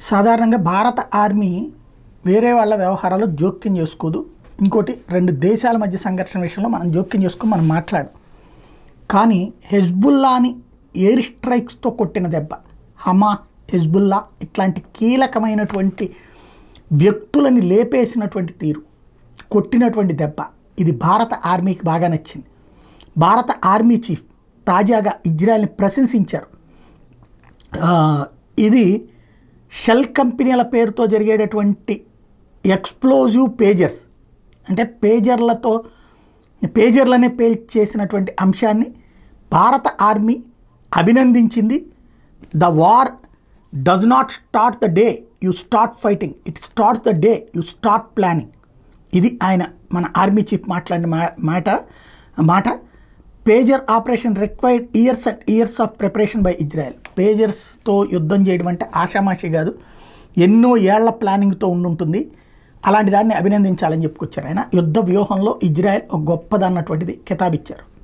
సాధారణంగా భారత ఆర్మీ వేరే వాళ్ళ వ్యవహారాలు జోక్యం చేసుకోదు ఇంకోటి రెండు దేశాల మధ్య సంఘర్షణ విషయంలో మనం జోక్యం చేసుకుని మనం మాట్లాడు కానీ హెజ్బుల్లాని ఎయిర్ స్ట్రైక్స్తో కొట్టిన దెబ్బ హమాస్ హెజ్బుల్లా ఇట్లాంటి కీలకమైనటువంటి వ్యక్తులని లేపేసినటువంటి తీరు కొట్టినటువంటి దెబ్బ ఇది భారత ఆర్మీకి బాగా నచ్చింది భారత ఆర్మీ చీఫ్ తాజాగా ఇజ్రాయెల్ని ప్రశంసించారు ఆ, ఇది షెల్ కంపెనీల పేరుతో జరిగేటటువంటి ఎక్స్ప్లోజివ్ పేజర్స్ అంటే పేజర్లతో పేజర్లనే పేల్ చేసినటువంటి అంశాన్ని భారత ఆర్మీ అభినందించింది the war does not start the day you start fighting it start the day you start planning ఇది ఆయన మన ఆర్మీ చీఫ్ మాట్లాడిన మా- మాట మాట pager operation required years and years of preparation by Israel పేజర్స్తో యుద్ధం చేయడం అంటే ఆషామాషి కాదు ఎన్నో ఏళ్ల ప్లానింగ్తో ఉండుంటుంది అలాంటి దాన్ని అభినందించాలని చెప్పుకొచ్చారు ఆయన యుద్ధ వ్యూహంలో ఇజ్రాయెల్ ఒక గొప్పదన్నటువంటిది కితాబిచ్చారు